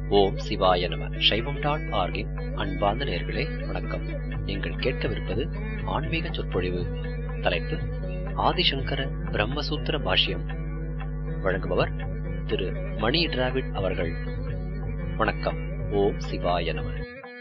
ஓம் சிவாய நம சைவம் டாட் ஆர்கின் அன்பார்ந்த நேர்களே வணக்கம் நீங்கள் கேட்கவிருப்பது ஆன்மீக சொற்பொழிவு தலைப்பு ஆதிசங்கர பிரம்மசூத்திர பாஷ்யம் வழங்குபவர் திரு மணி டிராவிட் அவர்கள் வணக்கம் ஓம் சிவாய நம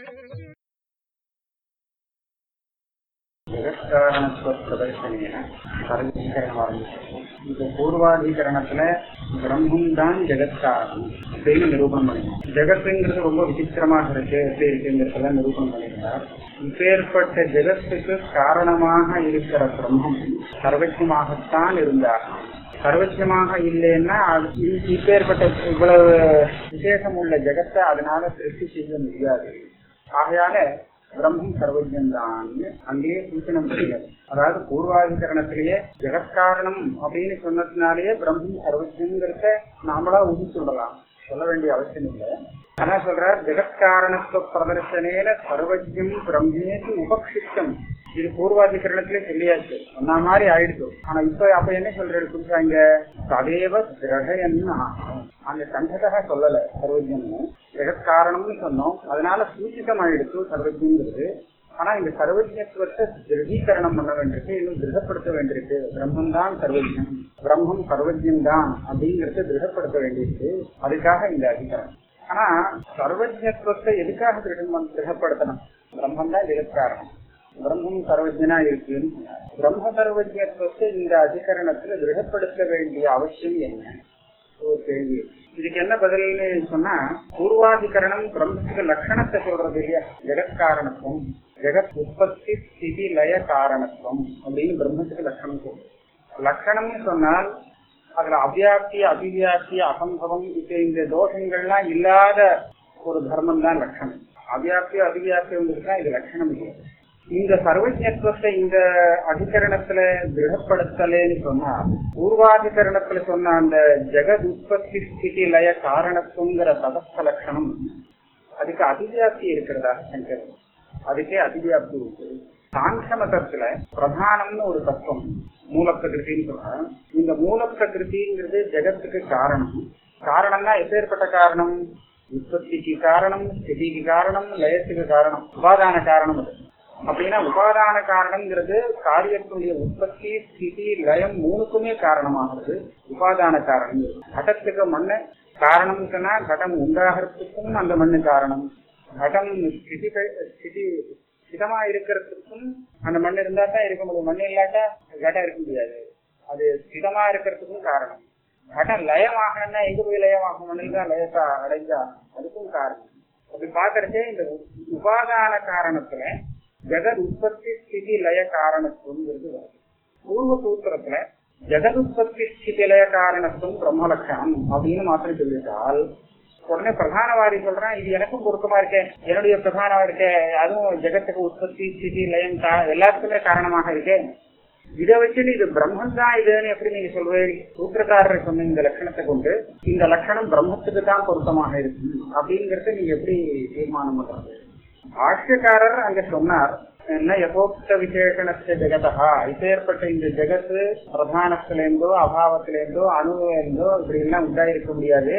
ஜெகத்காரணத்துவ சர்வீகரணம் ஆரம்பிச்சிருக்கோம் இந்த பூர்வாதிகரணத்துல பிரம்மம் தான் ஜெகத்காரணம் அப்படின்னு நிரூபணம் பண்ணிருக்கோம் ஜெகத்துங்கிறது ரொம்ப விசித்திரமாக இருக்கு எப்படி இருக்குங்கிறதெல்லாம் நிரூபணம் பண்ணியிருந்தார் இப்பேற்பட்ட ஜெகத்துக்கு காரணமாக இருக்கிற பிரம்மம் சர்வஜமாகத்தான் இருந்தார் சர்வஜமாக இல்லைன்னா அது- இ- இப்பேற்பட்ட இவ்வளவு விசேஷம் உள்ள ஜெகத்தை அதனால சிருஷ்டி செய்ய முடியாது ஆகையால பிரம்மம் சர்வஜன் தான் அங்கேயே சூச்சனம் முடியாது அதாவது பூர்வாதிகரணத்திலேயே ஜெகத்காரணம் அப்படின்னு சொன்னதுனாலேயே பிரம்மம் சர்வஜன்கிறத நாமளா உறுதி சொல்லலாம் சொல்ல வேண்டிய அவசியம் இல்லை ஆனா சொல்றார் ஜெகத்காரணத்துவ பிரதர்சனேன சர்வஜம் பிரம்மேது உபக்ஷிப்தம் இது பூர்வாதிகரணத்திலே சொல்லியாச்சு சொன்ன மாதிரி ஆயிடுச்சு ஆனா இப்ப அப்ப என்ன சொல்றது புதுசாங்க ததேவ திரகயன்னு ஆகும் அந்த கண்டதாக சொல்லல சர்வஜன்னு ஜெகத்காரணம்னு சொன்னோம் அதனால சூச்சிதம் ஆயிடுச்சு சர்வஜங்கிறது ஆனா இந்த சர்வஜத்துவத்தை திருடீகரணம் பண்ண வேண்டியிருக்கு இன்னும் திருடப்படுத்த வேண்டியிருக்கு பிரம்மம் தான் சர்வஜம் பிரம்மம் சர்வஜம் தான் அப்படிங்கறத திருடப்படுத்த வேண்டியிருக்கு அதுக்காக இந்த அதிகாரம் ஆனா சர்வஜத்துவத்தை எதுக்காக திருடம் பண்ண- திருடப்படுத்தணும் பிரம்மம் தான் ஜெகத்காரணம் பிரம்மம் சர்வஜனா இருக்குன்னு சொன்னார். பிரம்ம சர்வஜத்துவத்தை இந்த அதிகரணத்துல திருடப்படுத்த வேண்டிய அவசியம் என்ன ஒரு கேள்வி இதுக்கு என்ன பதில்னு சொன்னா பூர்வாதிகரணம் பிரம்மத்துக்கு லட்சணத்தை சொல்றது இல்லையா ஜெகத்காரணத்துவம் ஜெகத் உற்பத்தி ஸ்திதி லய காரணத்துவம் அப்படின்னு பிரம்மத்துக்கு லட்சணம் சொல்றது லட்சணம்னு சொன்னால் அதுல அவ்யாப்தி அபிவியாப்தி அசம்பவம் இப்ப இந்த தோஷங்கள்லாம் இல்லாத ஒரு தர்மம் தான் லட்சணம் அவ்யாப்தி அபிவியாப்தி வந்துருக்கா இது லட்சணம் இல்லை இந்த சர்வஜத்துவத்தை இந்த அதிகரணத்துல திருடப்படுத்தலேன்னு சொன்னா பூர்வாதிகரணத்துல சொன்ன அந்த ஜெகத் உற்பத்தி ஸ்திதி லய காரணத்துவங்கிற தடஸ்த லட்சணம் அதுக்கு அதிவியாப்தி இருக்கிறதாக சங்கர் அதுக்கே அதிவியாப்தி உண்டு சாங்கிய மதத்துல பிரதானம்னு ஒரு தத்துவம் மூல பிரகிருத்தின்னு சொல்றாங்க இந்த மூல பிரகிருதிங்கிறது ஜெகத்துக்கு காரணம் காரணம்னா எப்பேற்பட்ட காரணம் உற்பத்திக்கு காரணம் ஸ்திதிக்கு காரணம் லயத்துக்கு காரணம் உபாதான காரணம் அது அப்படின்னா உபாதான காரணம்ங்கிறது காரியத்தினுடைய உற்பத்தி ஸ்திதி லயம் மூணுக்குமே காரணமாகிறது உபாதான காரணம் கடத்துக்கு மண்ணு காரணம் சொன்னா கடம் உண்டாகிறதுக்கும் அந்த மண்ணு காரணம் கடம் ஸ்திதி ஸ்திதி ஸ்திதமா இருக்கிறதுக்கும் அந்த மண் இருந்தா தான் இருக்க முடியும் மண் இல்லாட்டா கடம் இருக்க முடியாது அது ஸ்திதமா இருக்கிறதுக்கும் காரணம் கடம் லயமாகணும்னா எங்க போய் லயமாகும் மண்ணில் தான் லயத்தா அடைஞ்சா அதுக்கும் காரணம் அப்படி பாக்குறதே இந்த உ- உபாதான காரணத்துல ஜெகத் உற்பத்தி ஸ்திதி லய காரணத்துவங்கிறது வருது பூர்வ சூத்திரத்துல ஜெகத் உற்பத்தி ஸ்திதி லய காரணத்துவம் பிரம்ம லட்சணம் அப்படின்னு மாத்திரம் சொல்லிட்டால் உடனே பிரதானவாதி சொல்றான் இது எனக்கும் பொருத்தமா இருக்கே என்னுடைய பிரதானம் இருக்கே அதுவும் ஜெகத்துக்கு உற்பத்தி ஸ்திதி லயம் கா- எல்லாத்துக்குமே காரணமாக இருக்கே இதை வச்சுட்டு இது பிரம்மன் தான் இதுன்னு எப்படி நீங்க சொல்றீங்க சூத்திரக்காரர் சொன்ன இந்த லட்சணத்தை கொண்டு இந்த லட்சணம் பிரம்மத்துக்கு தான் பொருத்தமாக இருக்கு அப்படிங்கறத நீங்க எப்படி தீர்மானம் பண்றது பாஷ்யக்காரர் அங்க சொன்னார் என்ன யதோக்த விசேஷணத்த ஜெகதா இப்பேற்பட்ட இந்த ஜெகத்து பிரதானத்திலேருந்தோ அபாவத்திலேருந்தோ அணுவிலேருந்தோ இப்படி எல்லாம் உண்டாயிருக்க முடியாது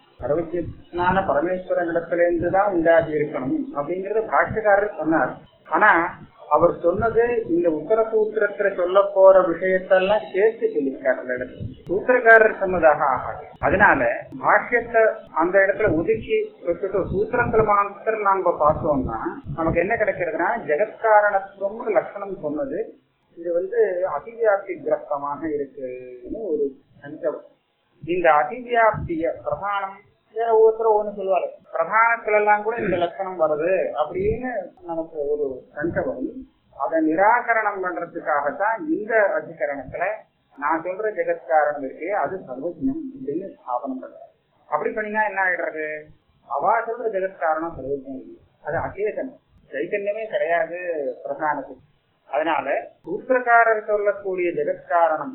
சர்வஜனான பரமேஸ்வரனிடத்திலேருந்து தான் உண்டாகி இருக்கணும் அப்படிங்கறது பாஷ்யக்காரர் சொன்னார் ஆனா அவர் சொன்னது இந்த உத்தர சூத்திரத்துல சொல்ல போற விஷயத்தெல்லாம் சேர்த்து சொல்லியிருக்காரு அந்த இடத்துல சூத்திரக்காரர் சொன்னதாக ஆகாது அதனால பாஷ்யத்தை அந்த இடத்துல ஒதுக்கி வச்சுட்டு சூத்திரத்துல மாத்திரம் நாம பார்த்தோம்னா நமக்கு என்ன கிடைக்கிறதுனா ஜெகத்காரணத்துவம் லட்சணம் சொன்னது இது வந்து அதிவியாப்தி கிரஸ்தமாக இருக்குன்னு ஒரு சங்கடம் இந்த அதிவியாப்திய பிரதானம் வேற ஒவ்வொருத்தரும் ஒண்ணு சொல்லுவாரு பிரதானத்துல எல்லாம் கூட இந்த லட்சணம் வருது அப்படின்னு நமக்கு ஒரு சங்கடம் அதை நிராகரணம் பண்றதுக்காகத்தான் இந்த அதிகரணத்துல நான் சொல்ற ஜெகத்காரணம் இருக்கு அது சர்வஜனம் அப்படின்னு ஸ்தாபனம் பண்றாரு அப்படி பண்ணினா என்ன ஆயிடுறது அவா சொல்ற ஜெகத்காரணம் சர்வஜனம் இல்லை அது அச்சேதனம் சைத்தன்யமே கிடையாது பிரதானத்துக்கு அதனால சூத்திரக்காரர் சொல்லக்கூடிய ஜெகத்காரணம்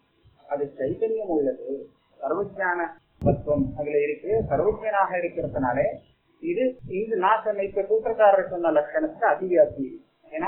அது சைத்தன்யம் உள்ளது சர்வஜான தத்துவம் அதுல இருக்கு சர்வஜனாக இருக்கிறதுனால இது இது நான் சொன்ன இப்ப சூத்திரக்காரர் சொன்ன லட்சணத்துக்கு அதிவியாப்தி ஏன்னா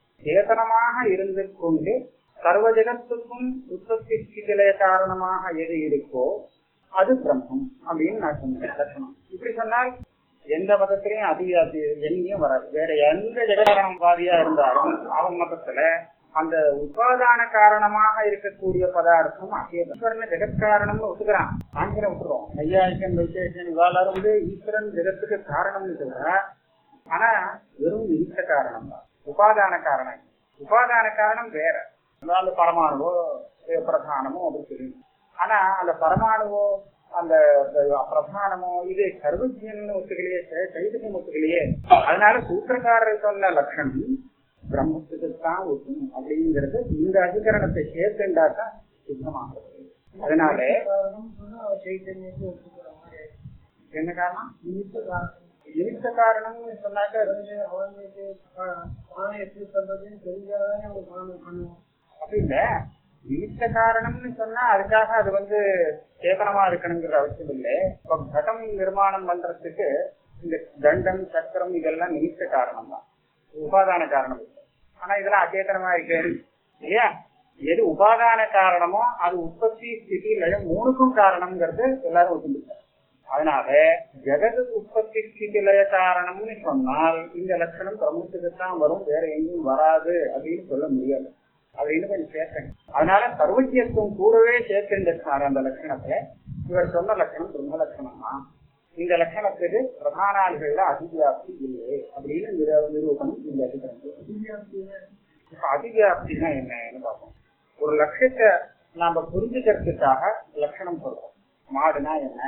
சேதனமாக இருந்து கொண்டு சர்வ ஜெகத்துக்கும் உற்பத்தி ஸ்திதிலே காரணமாக எது இருக்கோ அது பிரம்மம் அப்படின்னு நான் சொன்னேன் லட்சணம் இப்படி சொன்னால் எந்த மதத்திலையும் அதிகாரி எங்கேயும் வராது வேற எந்த ஜெகதாரணவாதியா இருந்தாலும் அவன் மதத்துல அந்த உபாதான காரணமாக இருக்கக்கூடிய பதார்த்தம் ஈஸ்வரன் ஜெகத்காரணம்னு ஒத்துக்கிறான் ஆங்கிலம் விட்டுறோம் நையாயிக்கன் வைத்தேஷன் இவாளர் வந்து ஈஸ்வரன் ஜெகத்துக்கு காரணம்னு சொல்றா ஆனா வெறும் நிமித்த காரணம் தான் உபாதான காரணம் இல்ல. உபாதான காரணம் வேற அதாவது பரமாணுவோ அஹ் பிரதானமோ அப்படி தெரியும் ஆனா அந்த பரமாணுவோ அந்த அந்த பிரதானமோ இது சர்வஜன் ஒத்துக்கலையே சை- சைதன்யம் ஒத்துக்கலையே அதனால சூத்திரக்காரர் சொன்ன லட்சணம் பிரம்மத்துக்கு தான் ஒத்தும் அப்படிங்கிறது இந்த அதிகரணத்தை சேர்த்துண்டாக்கா சித்தமாகிறது அதனால என்ன காரணம் நிமித்த காரணம்னு சொன்னாக்க அப்படி இல்ல நிமித்த காரணம்னு சொன்னா அதுக்காக அது வந்து சேதனமா இருக்கணுங்கிற அவசியம் இல்லை இப்ப கடம் நிர்மாணம் பண்றதுக்கு இந்த தண்டம் சக்கரம் இதெல்லாம் நிமித்த காரணம் தான் உபாதான காரணம் இல்லை ஆனா இதெல்லாம் அச்சேதனமா இருக்கு இல்லையா எது உபாதான காரணமோ அது உற்பத்தி ஸ்திதி லயம் மூணுக்கும் காரணம்ங்கிறது எல்லாரும் ஒத்துந்துட்டாங்க அதனால ஜெகது உற்பத்தி ஸ்திதி லய காரணம்னு சொன்னால் இந்த லட்சணம் பிரம்மத்துக்கு தான் வரும் வேற எங்கேயும் வராது அப்படின்னு சொல்ல முடியாது அப்படின்னு கொஞ்சம் சேர்க்கணும் அதனால சர்வஜத்துவம் கூடவே சேர்க்கின்றார் அந்த லட்சணத்தை இவர் சொன்ன லட்சணம் பிரம்ம லட்சணம் தான் இந்த லட்சணத்துக்கு பிரதானாளிகள்ல அதிவியாப்தி இல்லை அப்படின்னு நிர- நிரூபணம் இந்த அதிகரணம் இப்ப அதிவியாப்தினா என்னன்னு பார்ப்போம் ஒரு லட்சத்தை நாம புரிஞ்சுக்கிறதுக்காக லட்சணம் சொல்றோம் மாடுனா என்ன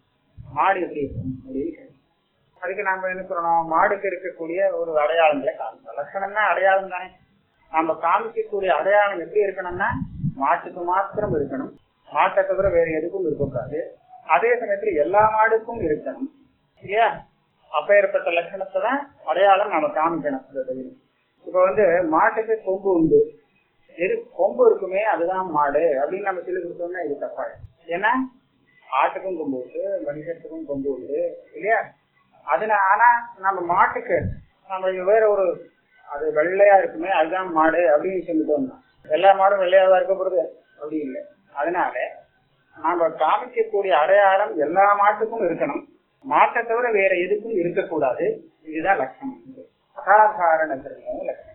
மாடு எப்படி இருக்கும் அப்படின்னு கேட்கிறோம். அதுக்கு நாம என்ன சொல்லணும் மாடுக்கு இருக்கக்கூடிய ஒரு அடையாளங்களை காமிக்கணும் லட்சணம்னா அடையாளம் தானே நாம காமிக்கக்கூடிய அடையாளம் எப்படி இருக்கணும்னா மாட்டுக்கு மாத்திரம் இருக்கணும் மாட்டை தவிர வேற எதுக்கும் இருக்கக்கூடாது அதே சமயத்துல எல்லா மாடுக்கும் இருக்கணும் இல்லையா அப்பேற்பட்ட லட்சணத்தை தான் அடையாளம் நாம காமிக்கணும் இந்த இதுல. இப்ப வந்து மாட்டுக்கு கொம்பு உண்டு எது கொம்பு இருக்குமே அதுதான் மாடு அப்படின்னு நம்ம சொல்லி கொடுத்தோம்னா இது தப்பாயிடும் ஏன்னா ஆட்டுக்கும் கொம்பு உண்டு மனுஷத்துக்கும் கொம்பு உண்டு இல்லையா அதுல ஆனா நம்ம மாட்டுக்கு நம்ம இது வேற ஒரு அது வெள்ளையா இருக்குமே அதுதான் மாடு அப்படின்னு சொல்லிட்டோம்னா எல்லா மாடும் வெள்ளையாவா இருக்க போறது அப்படி இல்லை அதனால நாம காமிக்கக்கூடிய அடையாளம் எல்லா மாட்டுக்கும் இருக்கணும் மாட்டை தவிர வேற எதுக்கும் இருக்கக்கூடாது இதுதான் லட்சணம் அசாதாரண தர்மம் லட்சணம்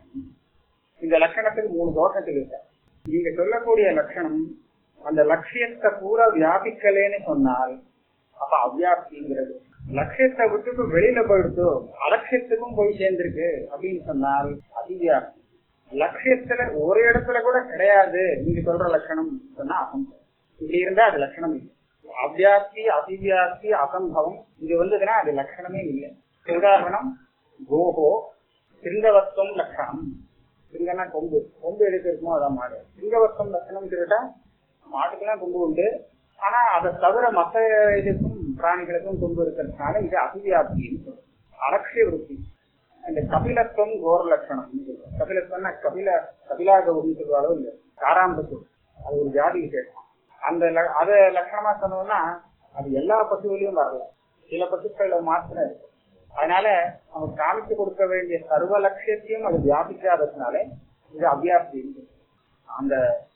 இந்த லட்சணத்துக்கு மூணு தோஷத்துக்கு இருக்கு நீங்க சொல்லக்கூடிய லட்சணம் அந்த லட்சியத்தை பூரா வியாபிக்கலேன்னு சொன்னால் அப்ப அவ்வியாப்திங்கிறது லட்சியத்தை விட்டுட்டு வெளியில போயிடுத்து அலட்சியத்துக்கும் போய் சேர்ந்திருக்கு அப்படின்னு சொன்னால் அதிவியாப்தி லட்சியத்துல ஒரு இடத்துல கூட கிடையாது நீங்க சொல்ற லட்சணம் சொன்னா அசம்பவம் இப்படி இருந்தா அது லட்சணம் இல்லை அவ்வியாப்தி அதிவியாப்தி அசம்பவம் இது வந்ததுன்னா அது லட்சணமே இல்லை உதாரணம் கோஹோ சிங்கவத்துவம் லட்சணம் சிங்கனா கொம்பு கொம்பு எதுக்கு இருக்குமோ அதான் மாடு சிங்கவத்துவம் லட்சணம் கேட்டா மாட்டுக்கெல்லாம் கொம்பு உண்டு ஆனா அதை தவிர மற்ற இதுக்கும் பிராணிகளுக்கும் கொம்பு இருக்கிறதுனால இது அதிவியாப்தின்னு சொல்றோம் அலட்சிய விருத்தி அந்த கபிலத்துவம் கோர லட்சணம் கபிலத்துவம்னா கபில கபிலா கௌரி சொல்லுவாரோ இல்ல காராம்பத்து அது ஒரு ஜாதி விசேஷம் அந்த ல- அத லட்சணமா சொன்னோம்னா அது எல்லா பசுவிலையும் வரல சில பசுக்கள்ல மாத்திரம் இருக்கு அதனால அவங்க காமிச்சு கொடுக்க வேண்டிய சர்வ லட்சியத்தையும் அது வியாபிக்காததுனால இது அவ்வியாப்தி அந்த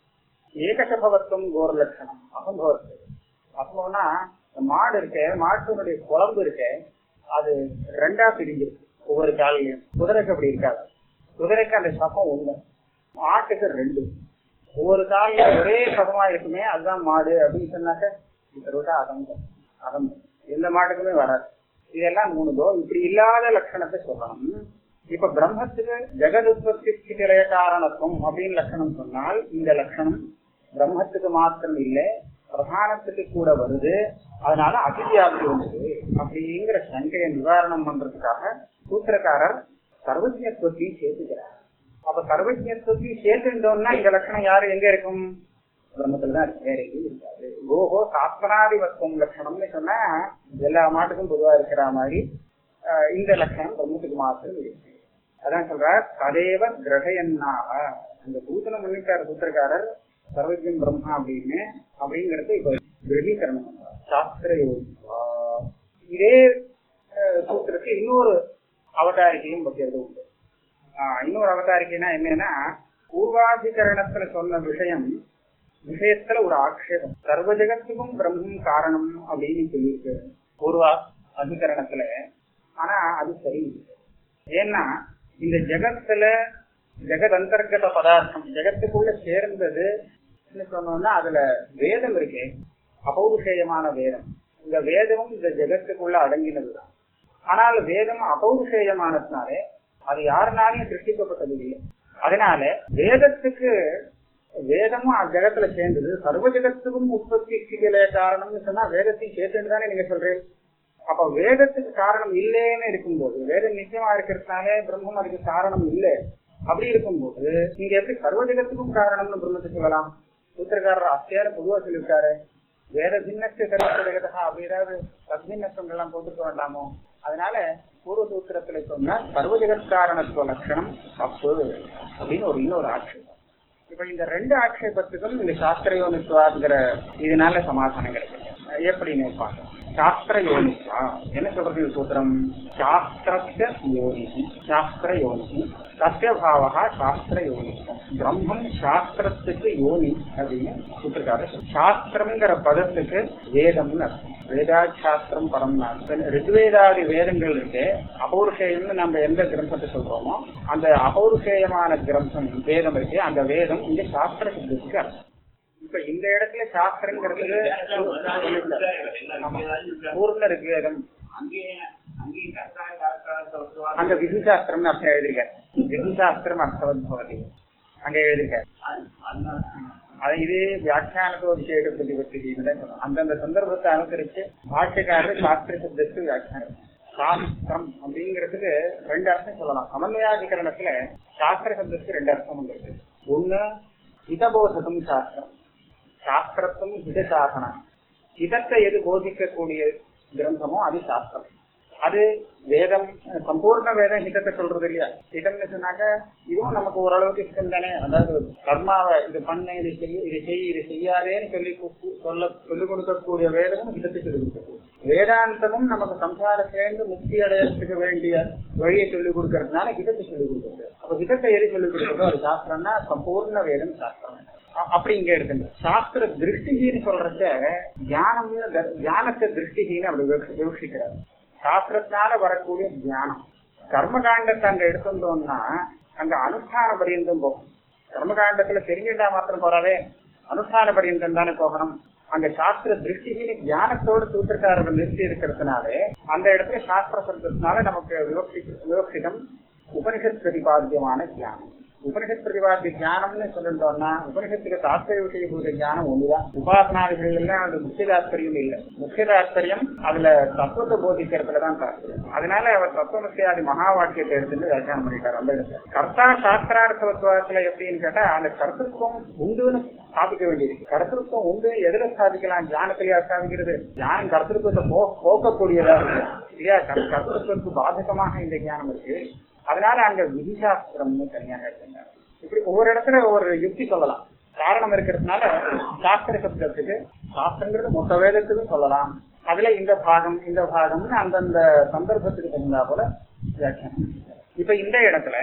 ஏகசபவத்துவம் கோர லட்சணம் அசம்பவத்து அசம்பவம்னா இந்த மாடு இருக்க மாட்டினுடைய குழம்பு இருக்க அது ரெண்டா பிரிஞ்சிருக்கு ஒவ்வொரு காலையும் குதிரைக்கு அப்படி இருக்காது குதிரைக்கு அந்த சபம் ஒண்ணு மாட்டுக்கு ரெண்டு ஒவ்வொரு காலில ஒரே சபமா இருக்குமே அதுதான் மாடு அப்படின்னு சொன்னாக்க இதை விட்டா அதம்பம் அதம்பம் எந்த மாட்டுக்குமே வராது இதெல்லாம் மூணு தோ இப்படி இல்லாத லட்சணத்தை சொல்லணும் இப்ப பிரம்மத்துக்கு ஜெகதுத்பத்தி ஸ்திதிலய காரணத்துவம் அப்படின்னு லட்சணம் சொன்னால் இந்த லட்சணம் பிரம்மத்துக்கு மாத்திரம் இல்லை பிரதானத்துக்கு கூட வருது அதனால அதிவியாப்தி வந்தது அப்படிங்கிற சங்கையை நிவாரணம் பண்றதுக்காக சூத்திரக்காரர் சர்வஜத்துவத்தையும் சேர்த்துக்கிறார் அப்ப சர்வஜத்துவத்தையும் சேர்த்துட்டோம்னா இந்த லட்சணம் யாரு எங்க இருக்கும் பிரம்மத்துல தான் இருக்கு வேற எங்கேயும் இருக்காது ஓஹோ சாஸ்திராதிபத்துவம் லட்சணம்னு சொன்னா எல்லா மாட்டுக்கும் பொதுவா இருக்கிற மாதிரி ஆஹ், இந்த லட்சணம் பிரம்மத்துக்கு மாத்திரம் இருக்கு அதான் சொல்றார் ததேவ கிரகையன்னாக அந்த பூசணம் பண்ணிட்டார் சூத்திரக்காரர் சர்வஜம் பிரம்மா அப்படின்னு அப்படிங்கறது இப்ப கிரகீகரணம் பண்றார். சாஸ்திர யோகிவா. இதே அஹ், சூத்திரத்துக்கு இன்னொரு அவதாரிக்கையும் வைக்கிறது உண்டு ஆஹ், இன்னொரு அவதாரிக்கைனா என்னன்னா பூர்வாதிகரணத்துல சொன்ன விஷயம் விஷயத்துல ஒரு ஆக்ஷேபம் சர்வ ஜெகத்துக்கும் பிரம்மம் காரணம் அப்படின்னு சொல்லியிருக்கு பூர்வா அதிகரணத்துல ஆனா அது சரி ஏன்னா இந்த ஜெகத்துல ஜெகத் அந்தர்கத பதார்த்தம் ஜெகத்துக்குள்ள சேர்ந்தது சொன்னோம்னா அதுல வேதம் இருக்கு அபௌருஷேயமான வேதம் இந்த வேதமும் இந்த ஜெகத்துக்குள்ள அடங்கினதுதான் ஆனால் வேதம் அபௌருஷேயமானதுனாலே அது யாருனாலையும் சிருஷ்டிக்கப்பட்டது இல்லை அதனால வேதத்துக்கு வேதமும் ஜெகத்துல சேர்ந்தது சர்வ ஜெகத்துக்கும் உற்பத்திகளே காரணம்னு சொன்னா வேதத்தையும் சேர்த்துன்னு தானே நீங்க சொல்றீங்க அப்ப வேதத்துக்கு காரணம் இல்லைன்னு இருக்கும்போது வேதம் நிச்சயமா இருக்கிறதுனாலே பிரம்மம் அதுக்கு காரணம் இல்லை அப்படி இருக்கும்போது நீங்க எப்படி சர்வ ஜெகத்துக்கும் காரணம்னு பிரம்மத்தை சொல்லலாம் சூத்திரக்காரர் அத்தியார பொதுவா சொல்லியிருக்காரு வேத பின்னத்து சர்வ ஜெகதா அப்படி ஏதாவது தத்பின்னத்தங்கள்லாம் போட்டுக்க வேண்டாமோ அதனால பூர்வ சூத்திரத்துல சொன்ன சர்வ ஜெகத் காரணத்துவ லட்சணம் தப்பு அப்படின்னு ஒரு இன்னொரு ஆட்சேபம் இப்ப இந்த ரெண்டு ஆட்சேபத்துக்கும் இந்த சாஸ்திர யோனித்துவாங்கிற இதனால சமாதானம் கிடைக்கும் எப்படி நினைப்பாங்க சாஸ்திர யோனித்வா என்ன சொல்றது இந்த சூத்திரம் சாஸ்திரஸ்ய யோனி சாஸ்திர யோனி தஸ்ய பாவகா சாஸ்திர யோனித்வம் பிரம்மம் சாஸ்திரத்துக்கு யோனி அப்படின்னு சூத்திரக்காரர் சொல்றார். சாஸ்திரம்ங்கிற பதத்துக்கு வேதம்னு அர்த்தம் வேதாசாஸ்திரம் பரம் ரித்வேதாதி வேதங்கள் இருக்கு அபௌருஷேயம்னு நம்ம எந்த கிரந்தத்தை சொல்றோமோ அந்த அபௌருஷேயமான கிரந்தம் வேதம் இருக்கு அந்த வேதம் இங்க சாஸ்திர சப்தத்துக்கு அர்த்தம் இப்ப இந்த இடத்துல சாஸ்திரங்கிறது ஆமா. பூர்ண ரிக்வேதம் அங்க விது சாஸ்திரம்னு அர்த்தம் எழுதிருக்காரு விது சாஸ்திரம் அர்த்தவத் பவதி அங்க எழுதிருக்காரு அது இது வியாக்கியானத்தோ விசேஷ பிரதிபத்தி அந்தந்த சந்தர்ப்பத்தை அனுசரிச்சு பாஷ்யக்காரர் சாஸ்திர சப்தத்துக்கு வியாக்கியானம் சாஸ்திரம் அப்படிங்கிறதுக்கு ரெண்டு அர்த்தம் சொல்லலாம் சமன்வயாதிகரணத்துல சாஸ்திர சப்தத்துக்கு ரெண்டு அர்த்தம் இருக்கு ஒண்ணு ஹிதபோதகம் சாஸ்திரம் சாஸ்திரத்தும் ஹிதசாசனம் ஹிதத்தை எது போதிக்கக்கூடிய கிரந்தமோ அது சாஸ்திரம் அது வேதம் சம்பூர்ண வேதம் ஹிதத்தை சொல்றது இல்லையா ஹிதம்னு சொன்னாக்க இதுவும் நமக்கு ஓரளவுக்கு ஹிதம் தானே அதாவது கர்மாவை இது பண்ண இது செய்ய இது செய் இது செய்யாதேன்னு சொல்லி கு- சொல்ல சொல்லிக் கொடுக்கக்கூடிய வேதமும் ஹிதத்தை சொல்லிக் கொடுக்கக்கூடிய வேதாந்தமும் நமக்கு சம்சாரத்திலேருந்து முக்தி அடையறதுக்கு வேண்டிய வழியை சொல்லிக் கொடுக்கறதுனால ஹிதத்தை சொல்லிக் கொடுக்கறது அப்ப ஹிதத்தை எது சொல்லிக் கொடுக்கறதோ அது சாஸ்திரம்னா சம்பூர்ண வேதம் சாஸ்திரம் அ- அப்படி இங்க இருக்குது சாஸ்திர திருஷ்டிகின்னு சொல்றத தியானம்னு த- தியானத்தை திருஷ்டிகின்னு அப்படி விவக்ஷ- விவக்ஷிக்கிறார் சாஸ்திரத்தினால வரக்கூடிய தியானம் கர்மகாண்டத்தை அங்க எடுத்துட்டோம்னா அங்க அனுஷ்டான பரியந்தம் போகும் கர்மகாண்டத்துல தெரிஞ்சுட்டா மாத்திரம் போறாதே அனுஷ்டான பரியந்தம் தானே போகணும் அங்க சாஸ்திர திருஷ்டிகின்னு தியானத்தோடு சூத்திரக்காரர்கள் நிறுத்தி இருக்கிறதுனாலே அந்த இடத்துல சாஸ்திர சப்தத்தினால நமக்கு விவக்ஷி விவக்ஷிதம் உபனிஷத் பிரதிபாத்தியமான தியானம் உபனிஷத் பிரதிபாத்திய ஞானம்னு சொல்லிட்டோம்னா உபனிஷத்துக்கு தாத்பரிய விஷயபூத ஞானம் ஒண்ணுதான் உபாசனாதிகள் எல்லாம் அது முக்கிய தாத்பரியம் இல்லை முக்கிய தாத்பரியம் அதுல தத்துவத்தை போதிக்கிறதுல தான் தாத்பரியம் அதனால அவர் தத்துவமசியாதி மகா வாக்கியத்தை எடுத்துட்டு வியாக்கியானம் பண்ணிட்டார் அந்த இடத்துல கர்த்தா சாஸ்திரார்த்தவத்துவத்துல எப்படின்னு கேட்டா அந்த கர்த்தத்துவம் உண்டுன்னு ஸ்தாபிக்க வேண்டியிருக்கு கர்த்தத்துவம் உண்டு எதுல ஸ்தாபிக்கலாம் ஞானத்திலேயா ஸ்தாபிக்கிறது ஞானம் கர்த்தத்துவத்தை போ போக்கக்கூடியதா இருக்கு இல்லையா கர்- கர்த்தத்துவத்துக்கு பாதகமாக இந்த ஞானம் இருக்கு அதனால அங்க விதிசாஸ்திரம்னு தனியாக இருக்கின்றார் இப்படி ஒவ்வொரு இடத்துல ஒவ்வொரு யுக்தி சொல்லலாம் காரணம் இருக்கிறதுனால சாஸ்திர சப்தத்துக்கு சாஸ்திரங்கிறது மொத்த வேதத்துக்கும் சொல்லலாம் அதுல இந்த பாகம் இந்த பாகம்னு அந்தந்த சந்தர்ப்பத்துக்கு தகுந்தா போல வியாக்கியானம் இப்ப இந்த இடத்துல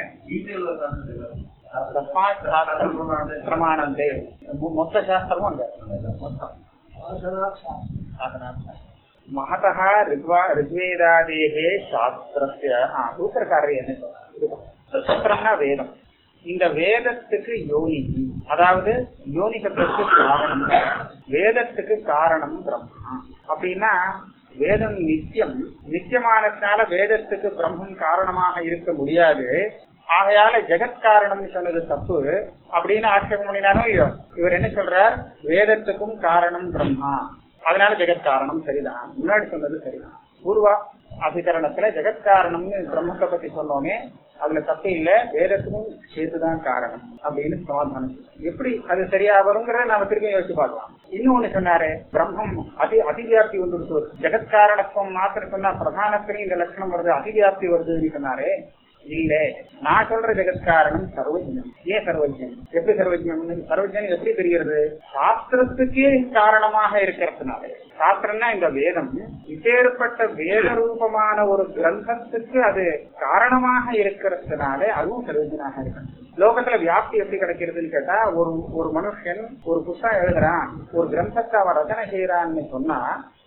தஸ்மாத் சாஸ்திரம் பிரமாணந்தே மொ- மொத்த சாஸ்திரமும் அங்க மொத்தம் சாதனார்த்தம். महतः ऋग्वा ऋग्वेदादेः சாஸ்திரஸ்ய ஆ, சூத்திரக்காரர் என்ன சொல்றார்? சூத்திரம்னா வேதம் இந்த வேதத்துக்கு யோனி அதாவது யோனி சப்தத்துக்கு காரணம் வேதத்துக்கு காரணம் பிரம்மா அப்படின்னா வேதம் நித்தியம் நித்தியமானதுனால வேதத்துக்கு பிரம்மம் காரணமாக இருக்க முடியாது ஆகையால ஜெகத் காரணம்னு சொன்னது தப்பு அப்படின்னு ஆட்சேபம் பண்ணினாலும் இல்லையோ இவர் என்ன சொல்றார் வேதத்துக்கும் காரணம் பிரம்மா அதனால ஜெகத் காரணம் சரிதான் முன்னாடி சொன்னது சரிதான் பூர்வா அதிகரணத்துல ஜெகத் காரணம்னு பிரம்மத்தை பத்தி சொன்னோமே அதுல தப்பு இல்ல வேதத்துக்கும் சேர்த்துதான் காரணம் அப்படின்னு சமாதானம் சொல்றார். எப்படி அது சரியா வருங்கிறத நாம திரும்பி யோசிச்சு பார்க்கலாம் இன்னொன்னு சொன்னாரு பிரம்மம் அதி அதிவியாப்தி வந்து ஜெகத் காரணத்துவம் மாத்திரம் சொன்னா பிரதானத்திலையும் இந்த லட்சணம் வருது அதிவியாப்தி வருதுன்னு சொன்னாரு இல்ல நான் சொல்ற ஜெகத் காரணம் சர்வஜனம் ஏன் சர்வஜன் எப்படி சர்வஜனம் சர்வஜன் எப்படி தெரிகிறது சாஸ்திரத்துக்கே காரணமாக இருக்கிறதுனால சாஸ்திரம்னா இந்த வேதம் இப்பேற்பட்ட வேத ரூபமான ஒரு கிரந்தத்துக்கு அது காரணமாக இருக்கிறதுனால அதுவும் சர்வஜனாக இருக்கு லோகத்துல வியாப்தி எப்படி கிடைக்கிறதுன்னு கேட்டா ஒரு ஒரு மனுஷன் ஒரு புத்தகம் எழுதுறான் ஒரு கிரந்தத்தை அவன் ரச்சனை செய்யறான்னு சொன்னா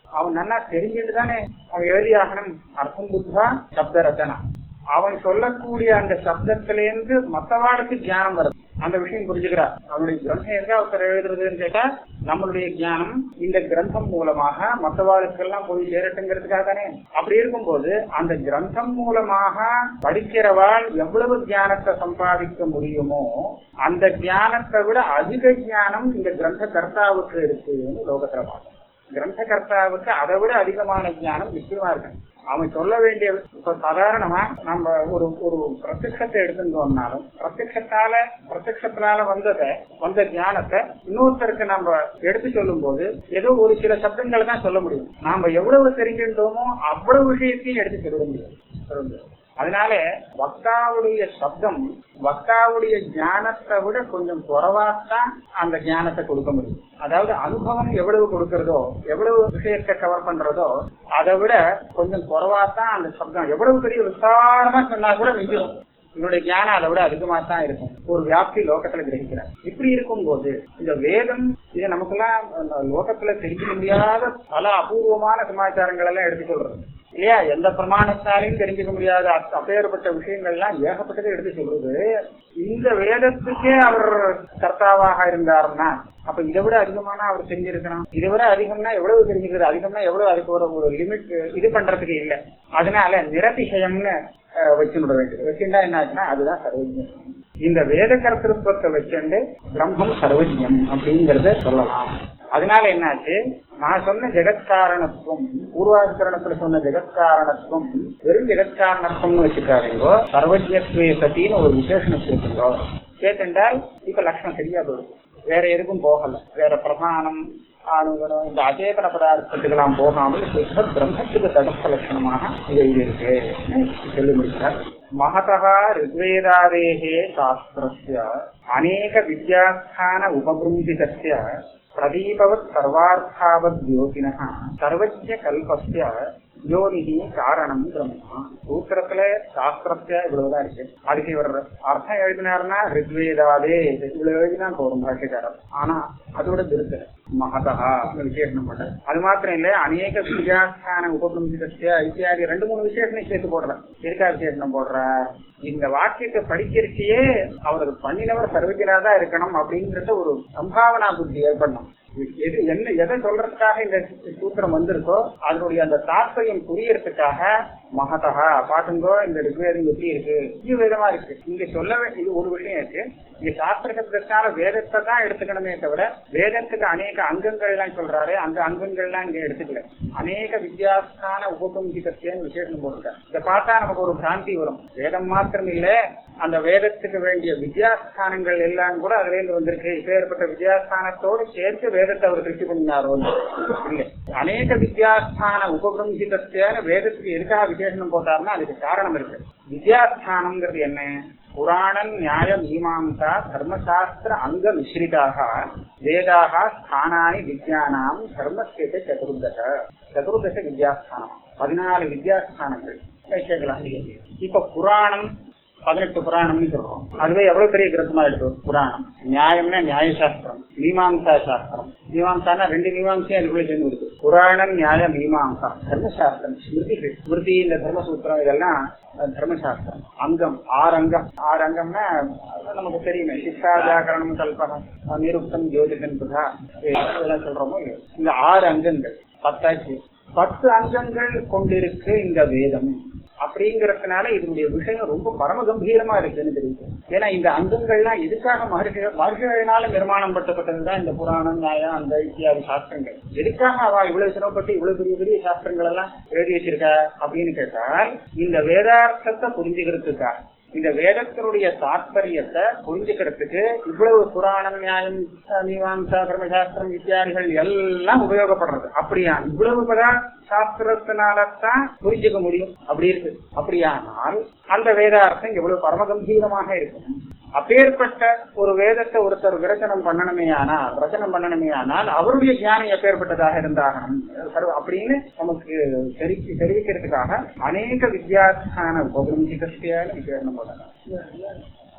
அவன் நல்லா தெரிஞ்சுட்டு தானே அவன் எழுதியாகணும் அர்த்தம் புத்தா சப்த ரச்சனா அவன் சொல்லக்கூடிய அந்த சப்தத்திலேருந்து மத்தவாளுக்கு ஞானம் வருது அந்த விஷயம் புரிஞ்சுக்கிறார் அவனுடைய கிரந்தம் எங்க ஒருத்தர் எழுதுறதுன்னு கேட்டா நம்மளுடைய ஞானம் இந்த கிரந்தம் மூலமாக மற்றவாளுக்கெல்லாம் போய் சேரட்டுங்கிறதுக்காக தானே அப்படி இருக்கும்போது அந்த கிரந்தம் மூலமாக படிக்கிறவாள் எவ்வளவு ஞானத்தை சம்பாதிக்க முடியுமோ அந்த ஞானத்தை விட அதிக ஞானம் இந்த கிரந்த கர்த்தாவுக்கு இருக்குன்னு லோகத்துல பார்க்கணும் கிரந்த கர்த்தாவுக்கு அதை விட அதிகமான ஞானம் நிச்சயமா இருக்கு அவன் சொல்ல வேண்டிய இப்ப சாதாரணமா நம்ம ஒரு ஒரு பிரத்யத்தை எடுத்துட்டோம்னாலும் பிரத்யத்தால பிரத்யத்தினால வந்ததை வந்த ஞானத்தை இன்னொருத்தருக்கு நம்ம எடுத்து சொல்லும் போது ஏதோ ஒரு சில சப்தங்களை தான் சொல்ல முடியும் நாம எவ்வளவு தெரிஞ்சிருந்தோமோ அவ்வளவு விஷயத்தையும் எடுத்து சொல்ல முடியும் சொல்ல முடியும் அதனால வக்தாவுடைய சப்தம் வக்தாவுடைய ஞானத்தை விட கொஞ்சம் குறைவாத்தான் அந்த ஞானத்தை கொடுக்க முடியும் அதாவது அனுபவம் எவ்வளவு கொடுக்கறதோ எவ்வளவு விஷயத்தை கவர் பண்றதோ அதை விட கொஞ்சம் குறைவாத்தான் அந்த சப்தம் எவ்வளவு பெரிய விசாரமா சொன்னா கூட மிஞ்சிடும் இவனுடைய ஞானம் அதை விட அதிகமா தான் இருக்கும் ஒரு வியாப்தி லோகத்துல கிரகிக்கிறார் இப்படி இருக்கும்போது இந்த வேதம் இது நமக்கெல்லாம் அந்த லோகத்துல தெரிஞ்சுக்க முடியாத பல அபூர்வமான சமாச்சாரங்கள் எல்லாம் எடுத்து சொல்றது இல்லையா எந்த பிரமாணத்தாலையும் தெரிஞ்சுக்க முடியாத அப்~ அப்பேற்பட்ட விஷயங்கள்லாம் ஏகப்பட்டதை எடுத்து சொல்றது இந்த வேதத்துக்கே அவர் கர்த்தாவாக இருந்தாருன்னா அப்ப இதை விட அதிகமான அவர் தெரிஞ்சிருக்கணும் இதை விட அதிகம்னா எவ்வளவு தெரிஞ்சுக்கிறது அதிகம்னா எவ்வளவு அதுக்கு ஒரு ஒரு லிமிட் இது பண்றதுக்கு இல்ல அதனால நிரதிசயம்னு அஹ், வச்சுட வேண்டியது வச்சுட்டா என்ன ஆச்சுன்னா அதுதான் சர்வஜம் இந்த வேத கர்த்தத்துவத்தை வச்சுண்டு பிரம்மம் சர்வஜம் அப்படிங்கறத சொல்லலாம் அதனால என்னாச்சு நான் சொன்ன ஜெகத்காரணத்துவம் பூர்வாதிகரணத்துல சொன்ன ஜெகத்காரணத்துவம் வெறும் ஜெகத்காரணத்துவம்னு வச்சுக்காதீங்கோ சர்வஜத்வே சத்தின்னு ஒரு விசேஷம் வச்சிருக்கீங்கோ கேட்டுண்டால் இப்ப லட்சணம் சரியா போயிடும் வேற எதுக்கும் போகல வேற பிரதானம் ஆணுகரம் இந்த அச்சேதன பதார்த்தத்துக்கெல்லாம் போகாமல் சுத்த பிரம்மத்துக்கு தடஸ்த லட்சணமாக இது இது இருக்கு சொல்லி முடிச்சார் மகதா ரிக்வேதாதேகே சாஸ்திரஸ்ய அநேக வித்யாஸ்தான உபபிருந்திதஸ்ய பிரதீபவத் சர்வார்த்தாவத் ஜோதினः சர்வஜ்ய கல்பஸ்ய யோனிகி காரணம் பிரம்மா சூத்திரத்துல சாஸ்திரத்துல இவ்வளவுதான் இருக்கு அதுக்கு இவர் அர்த்தம் எழுதினாருன்னா ரிக்வேதாதே இவ்வளவு எழுதினா போதும் பாஷக்காரர் ஆனா அதோட திருத்த மகதா விசேஷனம் பண்ண அது மாத்திரம் இல்ல அநேக வித்யாஸ்தான உபபிரமிதஸ்ய இத்தியாதி ரெண்டு மூணு விசேஷனம் சேர்த்து போடுற எதுக்கா விசேஷனம் போடுற இந்த வாக்கியத்தை படிக்கிறதையே அவர் பண்ணினவர் சர்வஜனா தான் இருக்கணும் அப்படிங்கறத ஒரு சம்பாவனா புத்தி ஏற்படணும் எது என்ன எதை சொல்றதுக்காக இந்த சூத்திரம் வந்திருக்கோ அதனுடைய அந்த தாற்பயம் புரியறதுக்காக மகதா பாட்டுங்கோ இந்த ரிக்வேதம் எப்படி இருக்கு இது விதமா இருக்கு இங்க சொல்ல வே- இது ஒரு விஷயம் இருக்கு இங்க சாஸ்திரத்திற்கான வேதத்தை தான் எடுத்துக்கணுமே தவிர வேதத்துக்கு அநேக அங்கங்கள் எல்லாம் சொல்றாரு அந்த அங்கங்கள்லாம் இங்க எடுத்துக்கல அநேக வித்யாஸ்தான உபபங்கிதத்தியன்னு விசேஷம் போட்டிருக்காரு இதை பார்த்தா நமக்கு ஒரு பிராந்தி வரும் வேதம் மாத்திரம் இல்ல அந்த வேதத்துக்கு வேண்டிய வித்யாஸ்தானங்கள் எல்லாம் கூட அதுல இருந்து வந்திருக்கு இப்பேற்பட்ட வித்யாஸ்தானத்தோடு சேர்த்து வேதத்தை அவர் திருப்தி பண்ணினாரோ இல்ல அநேக வித்யாஸ்தான உபபிரம்சிதத்தியான வேதத்துக்கு எதுக்காக விசேஷனம் போட்டாருன்னா அதுக்கு காரணம் இருக்கு வித்யாஸ்தானம்ங்கிறது என்ன புராணம் நியாய மீமாம்சா தர்மசாஸ்திர அங்க மிஸ்ரிதாக வேதாக ஸ்தானானி வித்யானாம் தர்மஸ்கேத சதுர்தச சதுர்தச வித்யாஸ்தானம் பதினாலு வித்யாஸ்தானங்கள் கேட்கலாம் இப்ப புராணம் பதினெட்டு புராணம்னு சொல்றோம் அதுவே எவ்வளவு பெரிய கிரந்தமா இருக்கு புராணம் நியாயம்னா நியாய சாஸ்திரம் மீமாம்சா சாஸ்திரம் மீமாம்சானா ரெண்டு மீமாம்சையும் அதுக்குள்ள சேர்ந்து இருக்கு புராணம் நியாய மீமாம்சா தர்மசாஸ்திரம் ஸ்மிருதி ஸ்மிருதி இந்த தர்மசூத்திரம் இதெல்லாம் அஹ், தர்மசாஸ்திரம் அங்கம் ஆறு அங்கம் ஆறு அங்கம்னா அது நமக்கு தெரியுமே சிக்ஷா வியாக்கரணம் கல்பகம் அஹ், நிருக்தம் ஜோதிடன் புதா இதெல்லாம் சொல்றோமோ இல்லையோ. இந்த ஆறு அங்கங்கள் பத்தாச்சு பத்து அங்கங்கள் கொண்டிருக்கு இந்த வேதம் அப்படிங்கறதுனால இதனுடைய விஷயம் ரொம்ப பரம கம்பீரமா இருக்குன்னு தெரியுது ஏன்னா இந்த அங்கங்கள்லாம் எதுக்காக மகர்ஷி மகர்ஷிகளினால நிர்மாணம் பட்டப்பட்டதுதான் இந்த புராணம் நியாயம் அந்த இத்தியாதி சாஸ்திரங்கள் எதுக்காக அவ இவ்வளவு சிரமப்பட்டு இவ்வளவு பெரிய பெரிய சாஸ்திரங்கள் எல்லாம் எழுதி வச்சிருக்கா அப்படின்னு கேட்டால் இந்த வேதார்த்தத்தை புரிஞ்சுக்கிறதுக்காக இந்த வேதத்தினுடைய தாற்பயத்தை புரிஞ்சுக்கிறதுக்கு இவ்வளவு புராணம் நியாயம் அஹ், மீமாம்சா தர்மசாஸ்திரம் இத்தியாதிகள் எல்லாம் உபயோகப்படுறது அப்படியா இவ்வளவு பதா சாஸ்திரத்தினாலதான் புரிஞ்சுக்க முடியும் அப்படி இருக்கு அப்படியானால் அந்த வேதார்த்தம் எவ்வளவு பரமகம்பீரமாக இருக்கும் அப்பேற்பட்ட ஒரு வேதத்தை ஒருத்தர் விரச்சனம் பண்ணணுமே ஆனால் ரச்சனம் பண்ணணுமே ஆனால் அவருடைய ஞானம் எப்பேற்பட்டதாக இருந்தாகணும் சர்வ- அப்படின்னு நமக்கு தெரிவி தெரிவிக்கிறதுக்காக அநேக வித்யாஸ்தான உபகிரமிகஸ்தியான விசேஷனம் பண்ணலாம்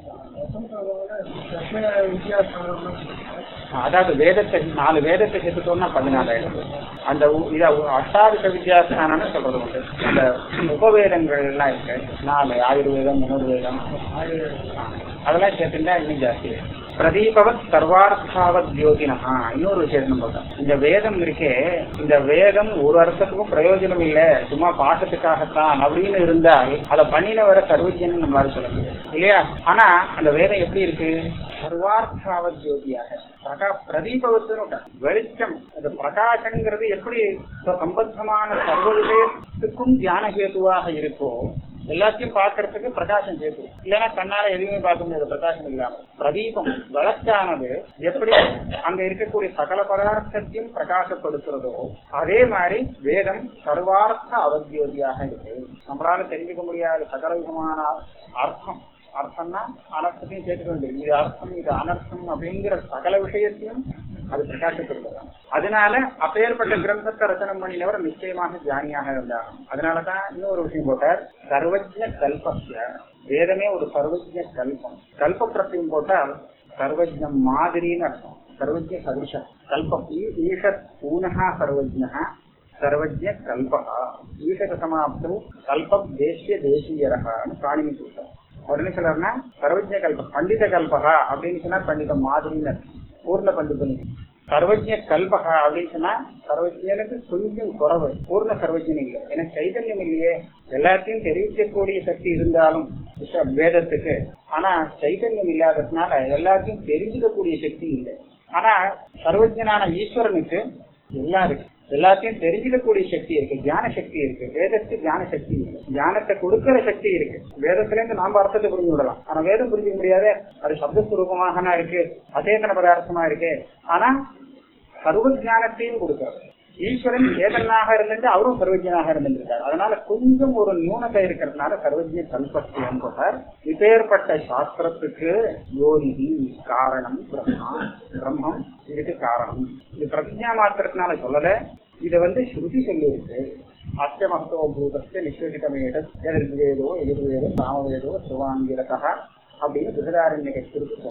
அதாவது வேதத்தை நாலு வேதத்தை சேர்த்துட்டோம்னா பதினாலாயிரம் அந்த உ- இத உ- அஷ்டாவிக வித்யாஸ்தானம்னு சொல்றது உண்டு அந்த உபவேதங்கள் எல்லாம் இருக்கு நாலு ஆயுர்வேதம் மனோர்வேதம் ஆ, அதெல்லாம் சேர்த்துட்டா இன்னும் ஜாஸ்தி பிரதீபவத் சர்வார்த்தாவத் ஜோதினஹா இன்னொரு விஷயம் பார்த்தோம் இந்த வேதம் இருக்கே இந்த வேதம் ஒரு அர்த்தத்துக்கும் பிரயோஜனம் இல்ல சும்மா பாட்டத்துக்காகத்தான் அப்படின்னு இருந்தால் அதை பண்ணினவரை சர்வஜன் நம்மளால சொல்ல முடியாது இல்லையா ஆனா அந்த வேதம் எப்படி இருக்கு சர்வார்த்தாவத் ஜோதியாக பிரகா பிரதீபவத்துன்னு உண்டு. வெளிச்சம் அந்த பிரகாசங்கிறது எப்படி சம்பந்தமான சர்வ விஷயத்துக்கும் தியான ஹேதுவாக இருக்கோ எல்லாத்தையும் பார்க்கறதுக்கு பிரகாசம் சேர்த்து இல்லைன்னா கண்ணால எதுவுமே பார்க்க முடியாது பிரகாசம் இல்லாம பிரதீபம் விளக்கானது எப்படி அங்க இருக்கக்கூடிய சகல பதார்த்தத்தையும் பிரகாசப்படுத்துறதோ அதே மாதிரி வேதம் சர்வார்த்த அவத்தியோதியாக இருக்கு நம்மளால தெரிஞ்சுக்க முடியாத சகல விதமான அர்த்தம் அர்த்தம்னா அனர்த்தத்தையும் சேர்த்துக்க வேண்டியது இது அர்த்தம் இது அனர்த்தம் அப்படிங்கிற சகல விஷயத்தையும் அது பிரகாசப்படுத்துறது அதனால அப்பேற்பட்ட கிரந்தத்தை ரச்சனம் பண்ணினவர் நிச்சயமாக ஜானியாக இருந்தார் அதனாலதான் இன்னொரு விஷயம் போட்டார் சர்வஜ கல்பஸ்ய வேதமே ஒரு சர்வஜ கல்பம் கல்ப பிரத்தியம் போட்டால் சர்வஜம் மாதிரின்னு அர்த்தம் சர்வஜ சதுஷம் கல்பம் ஈ- ஈஷத் ஊனஹா சர்வஜ்னஹ சர்வஜ கல்பகா ஈஷக சமாப்தம் கல்பம் தேசிய தேசியரகான்னு பிராணிமி சொல்றார் அவர் என்ன சொல்றாருன்னா சர்வஜ கல்பம் பண்டித கல்பகா அப்படின்னு சொன்னா பண்டித மாதிரின்னு அர்த்தம். பூர்ண பண்டிதன் சர்வஜ கல்பகா அப்படின்னு சொன்னா சர்வஜனுக்கு கொஞ்சம் குறவு பூர்ண சர்வஜன் இல்லை ஏன்னா சைதன்யம் இல்லையே எல்லாத்தையும் தெரிவிக்கக்கூடிய சக்தி இருந்தாலும் விஷ- வேதத்துக்கு ஆனா சைதன்யம் இல்லாததுனால எல்லாத்தையும் தெரிஞ்சுக்கக்கூடிய சக்தி இல்லை ஆனா சர்வஜனான ஈஸ்வரனுக்கு எல்லாம் இருக்கு எல்லாத்தையும் தெரிஞ்சுக்கக்கூடிய சக்தி இருக்கு ஞான சக்தி இருக்கு வேதத்துக்கு ஞான சக்தி இருக்கு ஞானத்தை கொடுக்கிற சக்தி இருக்கு வேதத்துல இருந்து நாம அர்த்தத்தை புரிஞ்சு விடலாம் ஆனா வேதம் புரிஞ்சுக்க முடியாது அது சப்தஸ்வரூபமாக இருக்கு அசேதன பதார்த்தமா இருக்கு ஆனா சர்வ ஞானத்தையும் கொடுக்கிறது ஈஸ்வரன் சேதனாக இருந்துட்டு அவரும் சர்வஜனாக இருந்திருக்காரு அதனால கொஞ்சம் ஒரு நியூனத்தை இருக்கிறதுனால சர்வஜ கல்பஸ்தியம் போட்டார் இப்பேற்பட்ட சாஸ்திரத்துக்கு யோகி காரணம் பிரம்மா பிரம்மம் இதுக்கு காரணம் இது பிரதிஜா மாத்திரத்தினால சொல்லல இத வந்து ஸ்ருதி சொல்லியிருக்கு அஸ்ய மகத்துவ பூதஸ்ய நிஷேஷிதமேட எதிர்வேதோ எதிர்வேதோ சாமவேதோ சிவாங்கிரதா அப்படின்னு பிருகதாரண்ய